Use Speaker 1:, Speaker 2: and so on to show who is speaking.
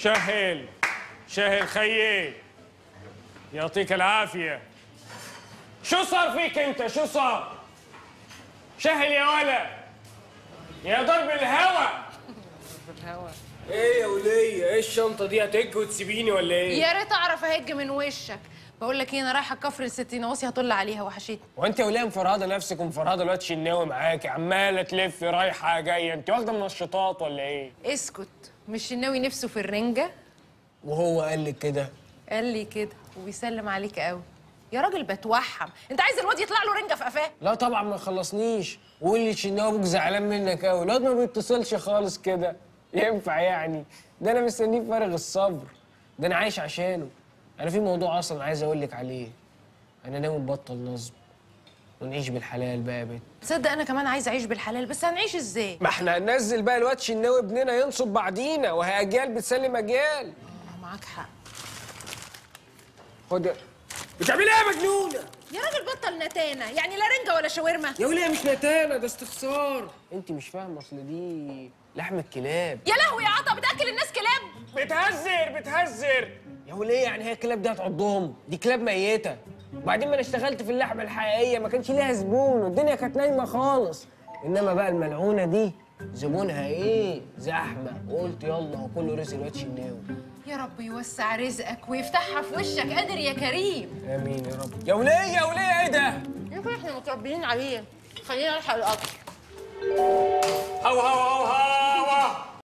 Speaker 1: شهل شهل خيي يعطيك العافية شو صار فيك انت شو صار شهل يا ولا يا ضرب الهوى ايه يا ولية ايه الشنطة دي هتهج وتسيبيني ولا ايه
Speaker 2: يا ريت اعرف اهج من وشك بقول لك ايه انا رايحه كفر الستين نواصي هطل عليها وحشتني
Speaker 1: وانت يا وليه مفرهده نفسك ومفرهده الواد شناوي معاكي عماله تلفي رايحه جايه انت واخده منشطات ولا ايه
Speaker 2: اسكت مش ناوي نفسه في الرنجه
Speaker 1: وهو قال لك كده
Speaker 2: قال لي كده وبيسلم عليك قوي يا راجل بتوحم انت عايز الواد يطلع له رنجه في قفاه
Speaker 1: لا طبعا ما خلصنيش وقول لي شناوي ابوك زعلان منك قوي الواد ما بيتصلش خالص كده ينفع يعني ده انا مستنيه بفارغ الصبر ده انا عايش عشانه انا في موضوع اصلا عايز اقول لك عليه انا ناوي نبطل نصب ونعيش بالحلال بقى يا بنت
Speaker 2: تصدق انا كمان عايز اعيش بالحلال بس هنعيش ازاي
Speaker 1: ما احنا هننزل بقى الواد شناوي ابننا ينصب بعدينا وهي اجيال بتسلم اجيال
Speaker 2: آه، معاك حق
Speaker 1: خد بتعملي ايه يا مجنونه
Speaker 2: يا راجل بطل نتانه يعني لا رنجه ولا شاورما
Speaker 1: يا وليه مش نتانه ده استخسار انت مش فاهمه اصل دي لحم الكلاب
Speaker 2: يا لهوي يا عطا بتاكل الناس كلاب
Speaker 1: بتهزر بتهزر يا وليه يعني هي الكلاب دي هتعضهم دي كلاب ميته وبعدين ما انا اشتغلت في اللحمه الحقيقيه ما كانش ليها زبون والدنيا كانت نايمه خالص انما بقى الملعونه دي زبونها ايه زحمه قلت يلا هو كله رزق الواد شناوي
Speaker 2: يا رب يوسع رزقك ويفتحها في وشك قادر يا كريم
Speaker 1: امين يا رب يا وليه يا وليه ايه ده
Speaker 2: يمكن احنا متربيين عليه خلينا نلحق القطر
Speaker 1: هو هو هو هو